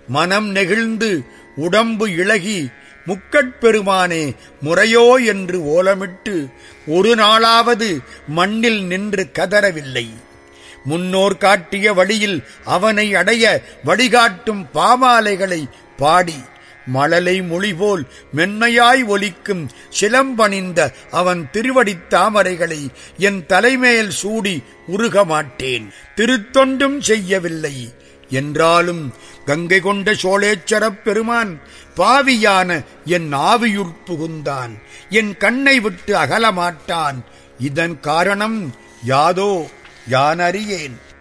மனம் நெகிழ்ந்து உடம்பு இளகி முக்கட்பெருமானே முறையோ என்று ஓலமிட்டு ஒரு நாளாவது மண்ணில் நின்று கதறவில்லை முன்னோர் காட்டிய வழியில் அவனை அடைய வழிகாட்டும் பாமாலைகளை பாடி மழலை மொழிபோல் மென்மையாய் ஒலிக்கும் சிலம்பணிந்த அவன் திருவடித் தாமரைகளை என் தலைமேல் சூடி உருக மாட்டேன் திருத்தொண்டும் செய்யவில்லை என்றாலும் கங்கை கொண்ட சோழேச்சரப் பெருமான் பாவியான என் ஆவியுட் புகுந்தான் என் கண்ணை விட்டு அகலமாட்டான் இதன் காரணம் யாதோ யான் அறியேன்